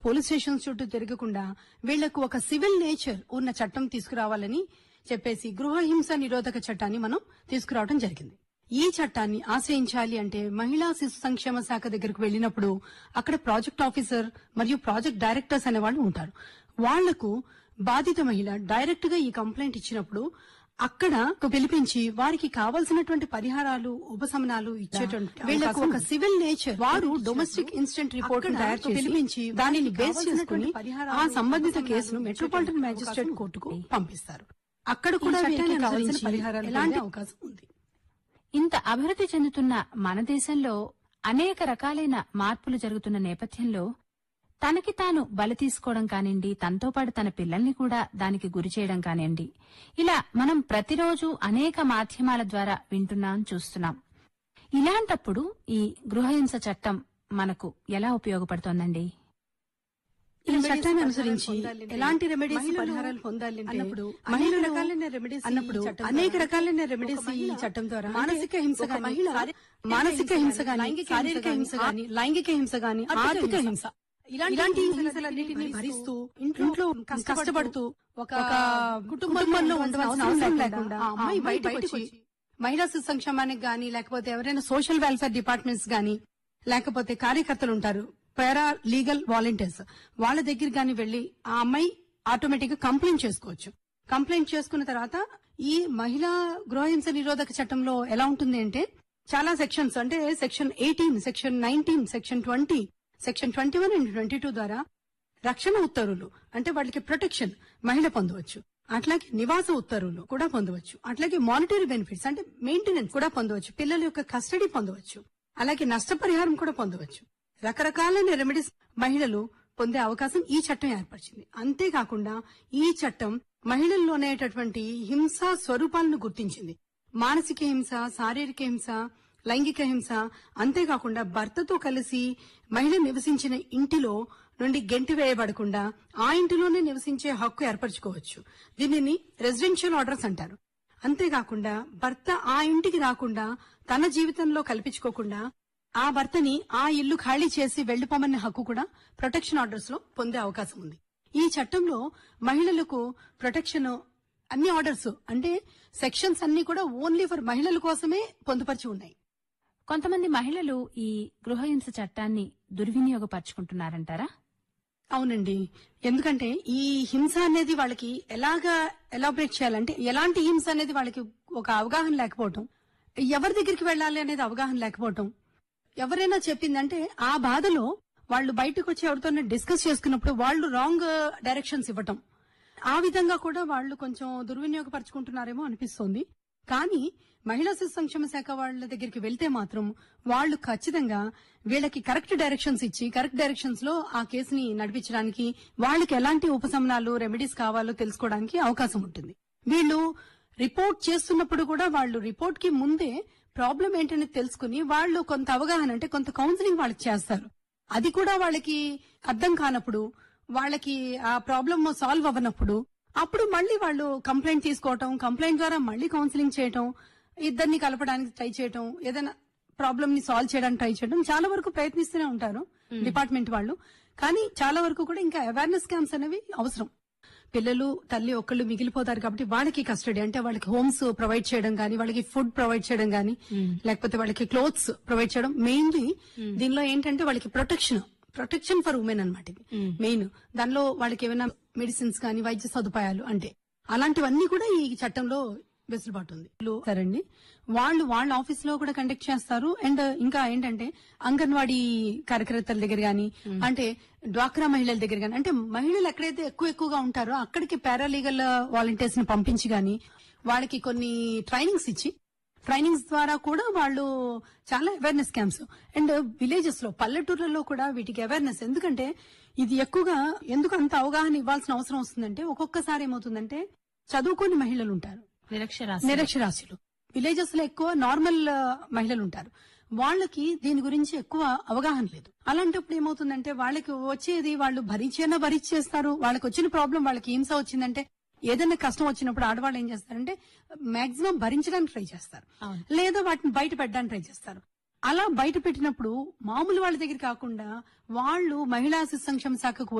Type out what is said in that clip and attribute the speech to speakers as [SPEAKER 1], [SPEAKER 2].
[SPEAKER 1] Police stations చుట్టూ తిరగకుండా వీళ్లకు ఒక సివిల్ నేచర్ ఉన్న చట్టం తీసుకురావాలని చెప్పేసి గృహహింస నిరోధక చట్టాన్ని మనం తీసుకురావడం జరిగింది ఈ చట్టాన్ని ఆశ్రయించాలి అంటే మహిళా శిశు సంక్షేమ శాఖ దగ్గరకు వెళ్ళినప్పుడు అక్కడ ప్రాజెక్ట్ ఆఫీసర్ మరియు ప్రాజెక్ట్ డైరెక్టర్స్ అనే వాళ్ళు ఉంటారు వాళ్లకు బాధిత మహిళ డైరెక్ట్ గా ఈ కంప్లైంట్ ఇచ్చినప్పుడు అక్కడ పిలిపించి వారికి కావాల్సినటువంటి పరిహారాలు ఉపశమనాలు ఇచ్చేటువంటి వీళ్ళకు ఒక సివిల్ నేచర్ వారు డొమెస్టిక్ ఇన్సిడెంట్ రిపోర్ట్ తయారు చేసి పిలిపించి దానిని బేస్ చేసుకుని ఆ సంబంధిత కేసును మెట్రోపాలిటన్ మ్యాజిస్ట్రేట్ కోర్టుకు పంపిస్తారు అక్కడ కూడా వీరికి కావాల్సిన పరిహారాలు ఎలాంటి అవకాశం ఉంది
[SPEAKER 2] ఇంత అభివృద్ధి చెందుతున్న మన దేశంలో అనేక రకాలైన మార్పులు జరుగుతున్న నేపథ్యంలో తనకి తాను బలి తీసుకోవడం కానివ్వండి తనతో పాటు తన పిల్లల్ని కూడా దానికి గురి చేయడం కానివ్వండి ఇలా మనం ప్రతిరోజు అనేక మాధ్యమాల ద్వారా వింటున్నాం చూస్తున్నాం ఇలాంటప్పుడు ఈ గృహహింస చట్టం మనకు ఎలా ఉపయోగపడుతోందండి
[SPEAKER 1] ఈ చట్టాన్ని అనుసరించి ఎలాంటి రెమెడీస్ పరిహారాలు పొందాలి అన్నప్పుడు మహిళలు రకాలైన రెమెడీస్ అన్నప్పుడు అనేక రకాలైన రెమెడీస్ ఈ చట్టం ద్వారా మానసిక హింస మహిళ మానసిక హింస గాని శారీరక హింస గాని లైంగిక హింస గాని ఆర్థిక హింస ఇలాంటి హింసలన్నిటిని భరిస్తూ ఇంట్లో కష్టపడుతూ ఒక కుటుంబంలో ఉండవలసిన అవసరం లేకుండా ఆ అమ్మాయి బయటకు వచ్చి మహిళా శిశు సంక్షేమానికి గాని లేకపోతే ఎవరైనా సోషల్ వెల్ఫేర్ డిపార్ట్మెంట్స్ గాని లేకపోతే కార్యకర్తలు ఉంటారు పారా లీగల్ వాలంటీర్స్ వాళ్ళ దగ్గర గాని వెళ్లి ఆ అమ్మాయి ఆటోమేటిక్ గా కంప్లైంట్ చేసుకోవచ్చు కంప్లైంట్ చేసుకున్న తర్వాత ఈ మహిళా గృహహింస నిరోధక చట్టంలో ఎలా ఉంటుంది అంటే చాలా సెక్షన్స్ అంటే section eighteen section nineteen section twenty section twenty one and twenty two ద్వారా రక్షణ ఉత్తర్వులు అంటే వాళ్ళకి ప్రొటెక్షన్ మహిళ పొందవచ్చు అట్లాగే నివాస ఉత్తర్వులు కూడా పొందవచ్చు అట్లాగే మానిటరీ బెనిఫిట్స్ అంటే మెయింటెనెన్స్ కూడా పొందవచ్చు పిల్లల యొక్క కస్టడీ పొందవచ్చు అలాగే నష్టపరిహారం కూడా పొందవచ్చు రకరకాలైన రెమెడీస్ మహిళలు పొందే అవకాశం ఈ చట్టం ఏర్పరిచింది అంతేకాకుండా ఈ చట్టం మహిళల్లోనేటటువంటి హింసా స్వరూపాలను గుర్తించింది మానసిక హింస శారీరక హింస లైంగిక హింస అంతేకాకుండా భర్తతో కలిసి మహిళ నివసించిన ఇంటిలో నుండి గెంటి వేయబడకుండా ఆ ఇంటిలోనే నివసించే హక్కు ఏర్పరచుకోవచ్చు దీనిని రెసిడెన్షియల్ ఆర్డర్స్ అంటారు అంతేకాకుండా భర్త ఆ ఇంటికి రాకుండా తన జీవితంలో కల్పించుకోకుండా ఆ భర్తని ఆ ఇల్లు ఖాళీ చేసి వెళ్లిపోమనే హక్కు కూడా ప్రొటెక్షన్ ఆర్డర్స్ లో పొందే అవకాశం ఉంది ఈ చట్టంలో మహిళలకు ప్రొటెక్షన్ అన్ని ఆర్డర్స్ అంటే సెక్షన్స్ అన్ని కూడా ఓన్లీ ఫర్ మహిళల కోసమే పొందుపరిచి ఉన్నాయి
[SPEAKER 2] కొంతమంది మహిళలు ఈ గృహహింస చట్టాన్ని దుర్వినియోగపరుచుకుంటున్నారంటారా
[SPEAKER 1] అవునండి ఎందుకంటే ఈ హింస అనేది వాళ్ళకి ఎలాగా ఎలాబరేట్ చేయాలంటే ఎలాంటి హింస అనేది వాళ్ళకి ఒక అవగాహన లేకపోవటం ఎవరి దగ్గరికి వెళ్ళాలి అనేది అవగాహన లేకపోవటం ఎవరైనా చెప్పిందంటే ఆ బాధలో వాళ్ళు బయటకు వచ్చి ఎవరితోనే డిస్కస్ చేసుకున్నప్పుడు వాళ్ళు రాంగ్ డైరెక్షన్స్ ఇవ్వటం ఆ విధంగా కూడా వాళ్ళు కొంచెం దుర్వినియోగపరుచుకుంటున్నారేమో అనిపిస్తోంది కానీ మహిళా శిశు సంక్షేమ శాఖ వాళ్ళ దగ్గరికి వెళ్తే మాత్రం వాళ్ళు ఖచ్చితంగా వీళ్ళకి కరెక్ట్ డైరెక్షన్స్ ఇచ్చి కరెక్ట్ డైరెక్షన్స్ లో ఆ కేసుని నడిపించడానికి వాళ్ళకి ఎలాంటి ఉపశమనాలు రెమెడీస్ కావాలో తెలుసుకోవడానికి అవకాశం ఉంటుంది వీళ్ళు రిపోర్ట్ చేస్తున్నప్పుడు కూడా వాళ్ళు రిపోర్ట్ కి ముందే ప్రాబ్లం ఏంటని తెలుసుకుని వాళ్ళు కొంత అవగాహన అంటే కొంత కౌన్సిలింగ్ వాళ్ళకి చేస్తారు అది కూడా వాళ్ళకి అర్థం కానప్పుడు వాళ్ళకి ఆ ప్రాబ్లమ్ సాల్వ్ అవ్వనప్పుడు అప్పుడు మళ్ళీ వాళ్ళు కంప్లైంట్ తీసుకోవటం కంప్లైంట్ ద్వారా మళ్ళీ కౌన్సిలింగ్ చేయటం ఇద్దరిని కలపడానికి ట్రై చేయటం ఏదైనా ప్రాబ్లమ్ ని సాల్వ్ చేయడానికి ట్రై చేయడం చాలా వరకు ప్రయత్నిస్తూనే ఉంటారు డిపార్ట్మెంట్ వాళ్ళు కానీ చాలా వరకు కూడా ఇంకా అవేర్నెస్ క్యాంప్స్ అనేవి అవసరం పిల్లలు తల్లి ఒక్కళ్ళు మిగిలిపోతారు కాబట్టి వాళ్ళకి కస్టడీ అంటే వాళ్ళకి హోమ్స్ ప్రొవైడ్ చేయడం కానీ వాళ్ళకి ఫుడ్ ప్రొవైడ్ చేయడం కానీ లేకపోతే వాళ్ళకి క్లోత్స్ ప్రొవైడ్ చేయడం మెయిన్లీ దీనిలో ఏంటంటే వాళ్ళకి ప్రొటెక్షన్ ప్రొటెక్షన్ ఫర్ ఉమెన్ అనమాట ఇది మెయిన్ దానిలో వాళ్ళకి ఏమైనా మెడిసిన్స్ కానీ వైద్య సదుపాయాలు అంటే అలాంటివన్నీ కూడా ఈ చట్టంలో వెసులుబాటు ఉంది సరండి వాళ్ళు వాళ్ళ ఆఫీస్ లో కూడా కండక్ట్ చేస్తారు అండ్ ఇంకా ఏంటంటే అంగన్వాడీ కార్యకర్తల దగ్గర గాని అంటే డ్వాక్రా మహిళల దగ్గర గాని అంటే మహిళలు ఎక్కడైతే ఎక్కువ ఎక్కువగా ఉంటారో అక్కడికి పారాలీగల్ వాలంటీర్స్ ని పంపించి గాని వాళ్ళకి కొన్ని ట్రైనింగ్స్ ఇచ్చి ట్రైనింగ్స్ ద్వారా కూడా వాళ్ళు చాలా అవేర్నెస్ క్యాంప్స్ అండ్ విలేజెస్ లో పల్లెటూర్లలో కూడా వీటికి అవేర్నెస్ ఎందుకంటే ఇది ఎక్కువగా ఎందుకు అంత అవగాహన ఇవ్వాల్సిన అవసరం వస్తుందంటే ఒక్కొక్కసారి ఏమవుతుందంటే చదువుకోని మహిళలు ఉంటారు
[SPEAKER 2] నిరక్షరాస్య
[SPEAKER 1] నిరక్షరాస్యులు విలేజెస్ లో ఎక్కువ నార్మల్ ఆ, మహిళలు ఉంటారు వాళ్ళకి దీని గురించి ఎక్కువ అవగాహన లేదు అలాంటప్పుడు ఏమవుతుందంటే వాళ్ళకి వచ్చేది వాళ్ళు భరించేనా భరించేస్తారు వాళ్ళకి వచ్చిన ప్రాబ్లం వాళ్ళకి హింస వచ్చిందంటే ఏదైనా కష్టం వచ్చినప్పుడు ఆడవాళ్ళు ఏం చేస్తారంటే మాక్సిమం భరించడానికి ట్రై చేస్తారు
[SPEAKER 2] అవును.
[SPEAKER 1] లేదా వాటిని బయట పెట్టడానికి ట్రై చేస్తారు అలా బయట పెట్టినప్పుడు మామూలు వాళ్ళ దగ్గర కాకుండా వాళ్ళు మహిళా శిశు సంక్షేమ శాఖకు